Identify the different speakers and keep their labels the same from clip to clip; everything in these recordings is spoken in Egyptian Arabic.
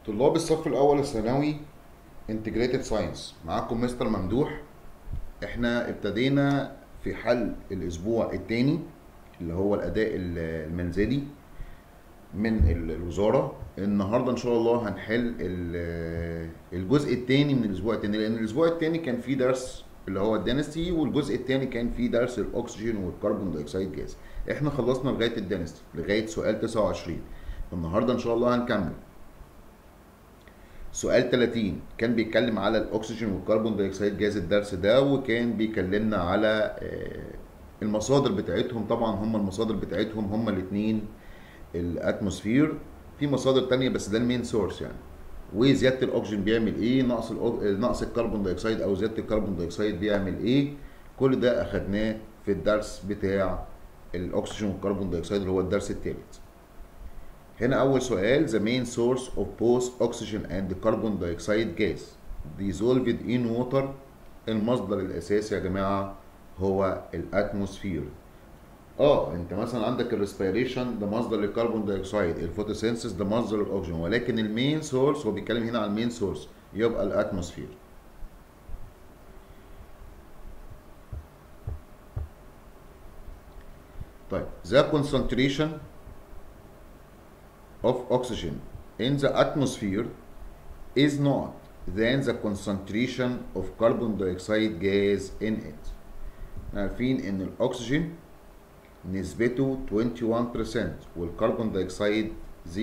Speaker 1: طلاب الصف الاول الثانوي انتجريتد ساينس معاكم مستر ممدوح احنا ابتدينا في حل الاسبوع الثاني اللي هو الاداء ال- المنزلي من ال- الوزاره النهارده ان شاء الله هنحل ال- الجزء الثاني من الاسبوع الثاني لان الاسبوع الثاني كان فيه درس اللي هو الدينستي والجزء الثاني كان فيه درس الاكسجين والكربون دايوكسيد جاز احنا خلصنا لغايه الدينستي لغايه سؤال 29 النهارده ان شاء الله هنكمل سؤال 30 كان بيتكلم على الاكسجين والكربون دايوكسيد جاز الدرس ده وكان بيكلمنا على آه، المصادر بتاعتهم طبعا هم المصادر بتاعتهم هم الاثنين الاتموسفير في مصادر تانية بس ده المين سورس يعني وزياده الاكسجين بيعمل ايه نقص الأو- نقص الكربون دايوكسيد او زياده الكربون دايوكسيد بيعمل ايه كل ده اخدناه في الدرس بتاع الاكسجين والكربون دايوكسيد اللي هو الدرس الثالث هنا أول سؤال the main source of both oxygen and carbon dioxide gas dissolved in water المصدر الأساسي يا جماعة هو الأتموسفير اه انت مثلا عندك الريسبيريشن ده مصدر للكربون دايوكسيد الفوتوسينثيس ده مصدر للاكسجين ولكن المين سورس هو بيتكلم هنا عن المين سورس يبقى الاتموسفير طيب the concentration of oxygen in the atmosphere is not than the concentration of carbon dioxide gas in it. احنا عارفين ان الاكسجين نسبته 21% والكربون دايوكسيد 0.03%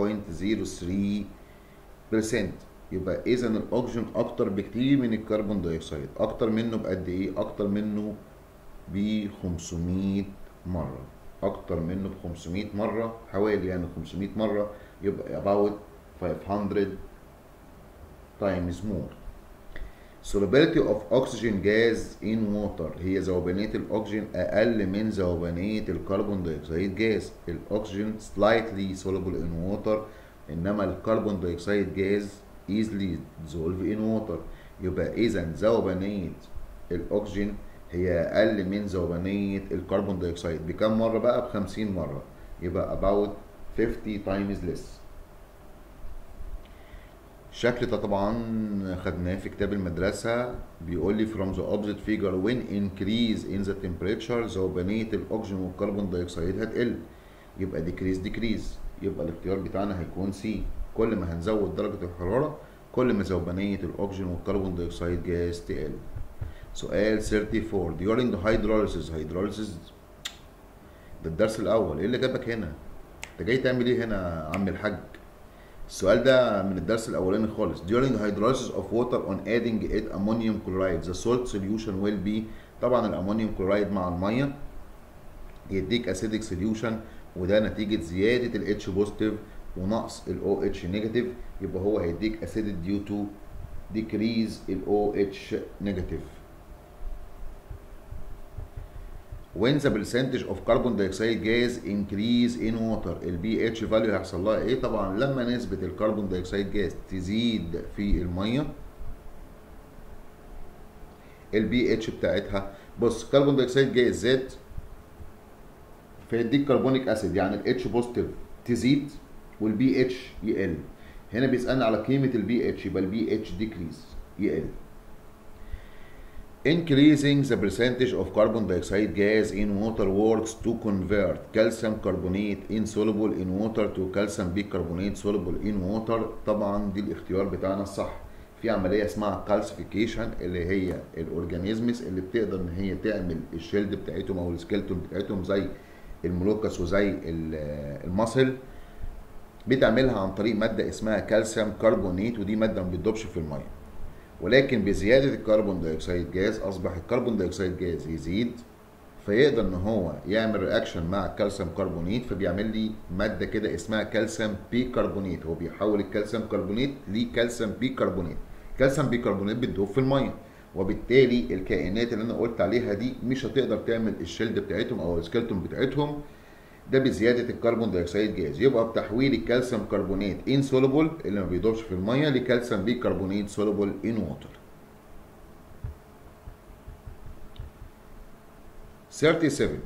Speaker 1: يبقى اذا الاكسجين اكتر بكتير من الكربون دايوكسيد اكتر منه بقد ايه اكتر منه ب 500 مره اكتر منه ب 500 مره حوالي يعني 500 مره يبقى about 500 times more solubility of oxygen gas in water هي ذوبانية الأكسجين أقل من ذوبانية الكربون دايوكسيد جاز الأكسجين slightly soluble in water إنما الكربون دايوكسيد جاز easily dissolve in water يبقى إذا ذوبانية الأكسجين هي أقل من ذوبانية الكربون دايوكسيد بكم مرة بقى؟ ب 50 مرة يبقى about 50 times less الشكل ده طبعا خدناه في كتاب المدرسة بيقول لي from the opposite figure when increase in the temperature ذوبانية الأكسجين والكربون دايوكسيد هتقل يبقى decrease decrease يبقى الاختيار بتاعنا هيكون سي كل ما هنزود درجة الحرارة كل ما ذوبانية الأكسجين والكربون دايوكسيد جاز تقل سؤال 34 during hydrolysis hydrolysis ده الدرس الأول ايه اللي جابك هنا؟ انت جاي تعمل ايه هنا يا عم الحاج؟ السؤال ده من الدرس الاولاني خالص during hydrolysis of water on adding it ammonium chloride the salt solution will be طبعا الامونيوم كلورايد مع الميه يديك acidic solution وده نتيجه زياده ال H بوزيتيف ونقص ال OH نيجاتيف يبقى هو هيديك acidic due to decrease ال OH نيجاتيف when the percentage of carbon dioxide gas increase in water ال pH value هيحصل لها ايه طبعا لما نسبة الكربون دايوكسيد جاز تزيد في المية ال pH بتاعتها بص كربون دايوكسيد جاز زاد فيديك كربونيك اسيد يعني ال H بوزيتيف تزيد وال pH يقل هنا بيسألنا على قيمة ال pH يبقى ال pH decrease يقل Increasing the percentage of carbon dioxide gas in water works to convert calcium carbonate insoluble in water to calcium bicarbonate soluble in water طبعا دي الاختيار بتاعنا الصح في عملية اسمها calcification اللي هي الاورجانيزمز اللي بتقدر ان هي تعمل الشيلد بتاعتهم او السكيلتون بتاعتهم زي الملوكس وزي ال- المصل بتعملها عن طريق مادة اسمها كالسيوم كربونيت ودي مادة ما بتدوبش في المية ولكن بزيادة الكربون دايوكسيد جاز أصبح الكربون دايوكسيد جاز يزيد فيقدر إن هو يعمل رياكشن مع الكالسيوم كربونيت فبيعمل لي مادة كده اسمها كالسيوم بيكربونيت هو بيحول الكالسيوم كربونيت لكالسيوم بيكربونيت الكالسيوم بيكربونيت بتدوب في المية وبالتالي الكائنات اللي أنا قلت عليها دي مش هتقدر تعمل الشيلد بتاعتهم أو السكيلتون بتاعتهم ده بزيادة الكربون دايوكسيد جاز يبقى بتحويل الكالسيوم كربونات انسولوبل اللي ما بيدوبش في المية لكالسيوم بيكربونات سولوبل ان ووتر 37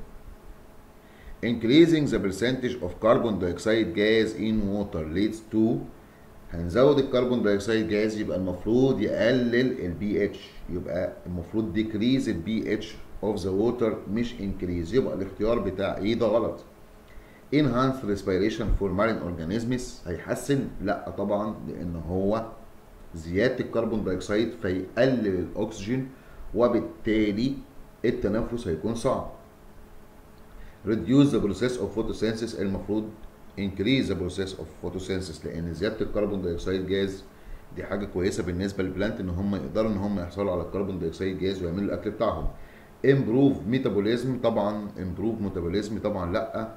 Speaker 1: Increasing the percentage of carbon dioxide gas in water leads to هنزود الكربون دايوكسيد جاز يبقى المفروض يقلل البي اتش يبقى المفروض ديكريز البي اتش اوف ذا ووتر مش انكريز يبقى الاختيار بتاع ايه ده غلط enhanced respiration for marine organisms هيحسن لا طبعا لان هو زياده الكربون دايوكسيد فيقلل الاكسجين وبالتالي التنفس هيكون صعب reduce the process of photosynthesis المفروض increase the process of photosynthesis لان زياده الكربون دايوكسيد جاز دي حاجه كويسه بالنسبه للبلانت ان هم يقدروا ان هم يحصلوا على الكربون دايوكسيد جاز ويعملوا الاكل بتاعهم improve metabolism طبعا improve metabolism طبعا لا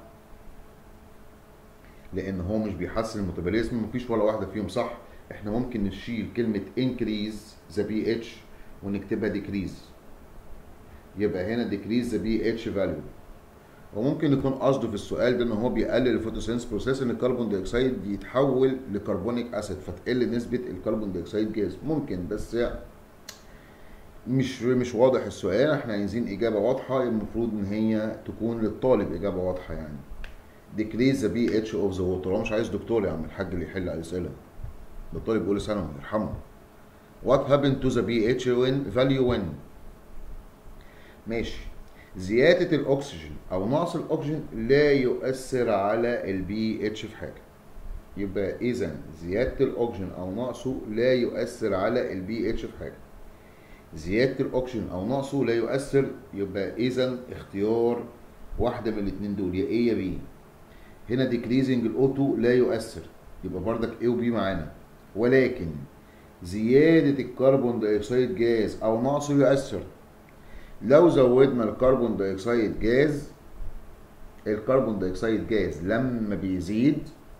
Speaker 1: لان هو مش بيحسن الميتابوليزم مفيش ولا واحده فيهم صح احنا ممكن نشيل كلمه increase the pH ونكتبها decrease يبقى هنا decrease the pH value وممكن يكون قصده في السؤال ده ان هو بيقلل الفوتوسينس بروسيس ان الكربون دايوكسيد يتحول لكربونيك اسيد فتقل نسبه الكربون دايوكسيد جاز ممكن بس يعني مش مش واضح السؤال احنا عايزين اجابه واضحه المفروض ان هي تكون للطالب اجابه واضحه يعني decrease the pH of the water هو مش عايز دكتور يا عم الحاج اللي يحل على الاسئله ده الطالب اولى ثانوي يرحمه what happened to the pH when value when ماشي زيادة الأكسجين أو نقص الأكسجين لا يؤثر على البي اتش في حاجة يبقى إذا زيادة الأكسجين أو نقصه لا يؤثر على البي اتش في حاجة زيادة الأكسجين أو نقصه لا يؤثر يبقى إذا اختيار واحدة من الاتنين دول يا A يا B هنا decreasing الأوتو لا يؤثر يبقى بردك A و B معانا ولكن زيادة الكربون دايوكسيد جاز أو نقصه يؤثر لو زودنا الكربون دايوكسيد جاز الكربون دايوكسيد جاز لما بيزيد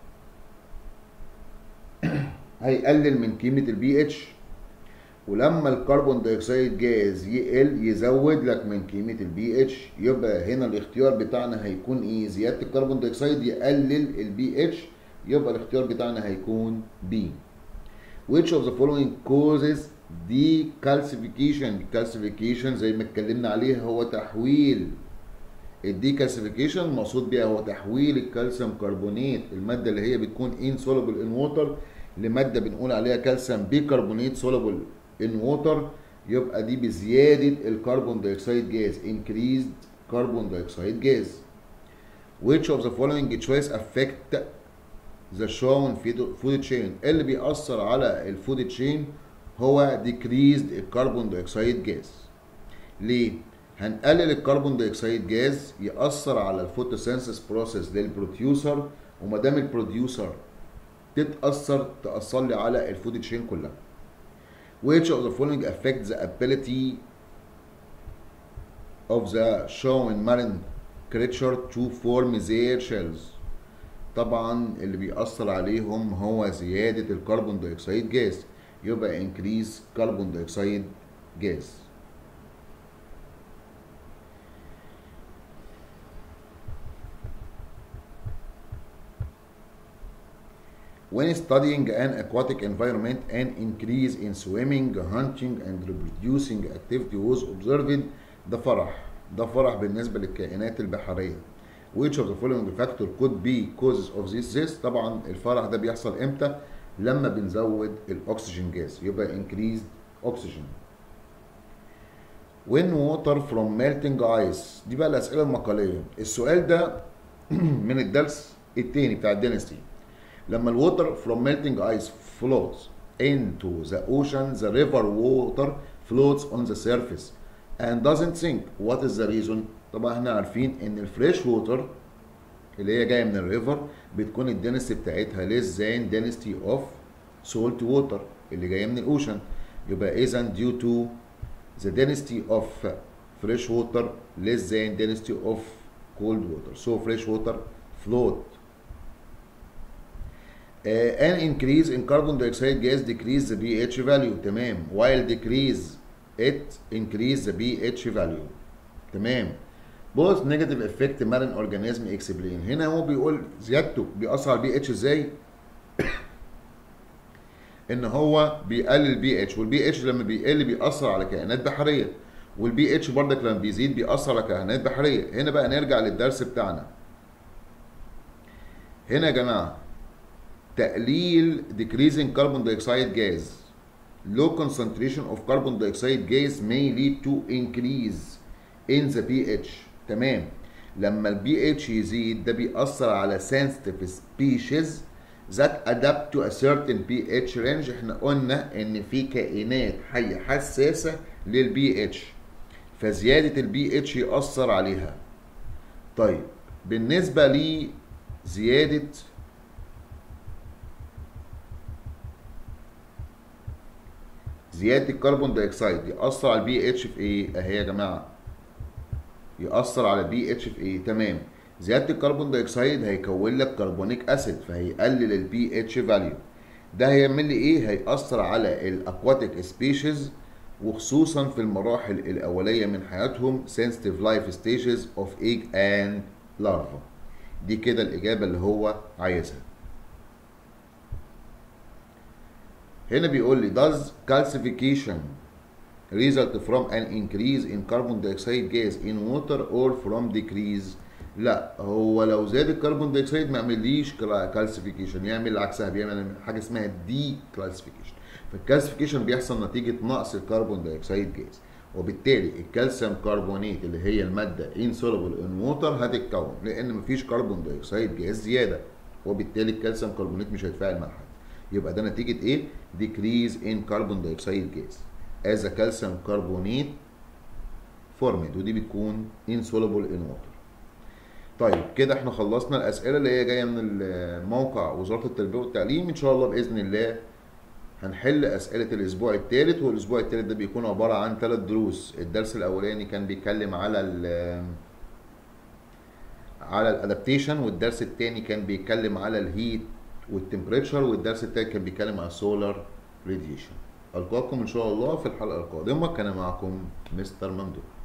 Speaker 1: هيقلل من قيمة البي اتش ولما الكربون دايوكسيد جاز يقل يزود لك من قيمة البي اتش يبقى هنا الاختيار بتاعنا هيكون ايه زيادة الكربون دايوكسيد يقلل البي اتش يبقى الاختيار بتاعنا هيكون بي which of the following causes decalcification calcification زي ما اتكلمنا عليه هو تحويل الديكالسيفيكيشن المقصود بيها هو تحويل الكالسيوم كربونات الماده اللي هي بتكون insoluble in water لماده بنقول عليها كالسيوم بيكربونات soluble in water يبقى دي بزياده الكربون دايوكسيد جاز increased carbon dioxide gas which of the following choice affect the shown food chain اللي بيأثر على الفود تشين هو decreased الكربون دايوكسيد جاز ليه؟ هنقلل الكربون دايوكسيد جاز يأثر على الفوتوسينثيس بروسيس للبروديوسر وما دام البروديوسر تتأثر تأثر لي على الفود تشين كلها. Which of the following affect the ability of the shown marine creature to form their shells؟ طبعا اللي بيأثر عليهم هو زيادة الكربون دايوكسيد جاز يبقى increase carbon dioxide gas When studying an aquatic environment, an increase in swimming, hunting, and reproducing activity was observed ده فرح ده فرح بالنسبة للكائنات البحرية which of the following factor could be causes of this this طبعا الفرح ده بيحصل امتى لما بنزود الاكسجين جاز يبقى increased oxygen when water from melting ice دي بقى الاسئله المقاليه السؤال ده من الدرس التاني بتاع الدينستي لما الووتر from melting ice floats into the ocean the river water floats on the surface and doesn't sink what is the reason طبعا احنا عارفين ان الفريش ووتر اللي هي جايه من الريفر بتكون الدنستي بتاعتها less than density of salt water اللي جايه من الاوشن يبقى اذا due to the density of fresh water less than density of cold water so fresh water float uh, an increase in carbon dioxide gas decrease the pH value تمام while decrease it increase the pH value تمام both negative effect marine organism explain هنا هو بيقول زيادته بيأثر على البي اتش ازاي ان هو بيقلل البي اتش والبي اتش لما بيقل بيأثر على كائنات بحريه والبي اتش برضك لما بيزيد بيأثر على كائنات بحريه هنا بقى نرجع للدرس بتاعنا هنا يا جماعه تقليل decreasing carbon dioxide gas low concentration of carbon dioxide gas may lead to increase in the pH تمام لما البي اتش يزيد ده بيأثر على sensitive species that adapt to a certain pH range احنا قلنا ان في كائنات حية حساسة للبي اتش فزيادة البي اتش يأثر عليها طيب بالنسبة لزيادة زيادة الكربون دايوكسيد يأثر على البي اتش في ايه؟ اهي يا جماعة يأثر على البي اتش في ايه؟ تمام زيادة الكربون دايوكسيد هيكون لك كربونيك اسيد فهيقلل البي اتش فاليو ده هيعمل لي ايه؟ هيأثر على الاكواتيك سبيشيز وخصوصا في المراحل الأولية من حياتهم sensitive life stages of egg and larva دي كده الإجابة اللي هو عايزها هنا بيقول لي does calcification result from an increase in carbon dioxide gas in water or from decrease لا هو لو زاد الكربون دايوكسيد ما يعمليش كالسيفيكيشن يعمل عكسها بيعمل حاجه اسمها دي كلاسيفيكيشن فالكالسيفيكيشن بيحصل نتيجه نقص الكربون دايوكسيد جاز وبالتالي الكالسيوم كربونات اللي هي الماده insoluble in water هتتكون لان مفيش كربون دايوكسيد جاز زياده وبالتالي الكالسيوم كربونات مش هيتفاعل مع حد يبقى ده نتيجه ايه decrease in carbon dioxide gas as a calcium carbonate formed ودي بتكون insoluble in water طيب كده احنا خلصنا الاسئله اللي هي جايه من موقع وزاره التربيه والتعليم ان شاء الله باذن الله هنحل اسئله الاسبوع الثالث والاسبوع الثالث ده بيكون عباره عن ثلاث دروس الدرس الاولاني كان بيتكلم على ال على الادابتيشن والدرس الثاني كان بيتكلم على الهيت والتمبريتشر والدرس الثالث كان بيتكلم على السولار راديشن القاكم ان شاء الله في الحلقه القادمه كان معكم مستر ممدوح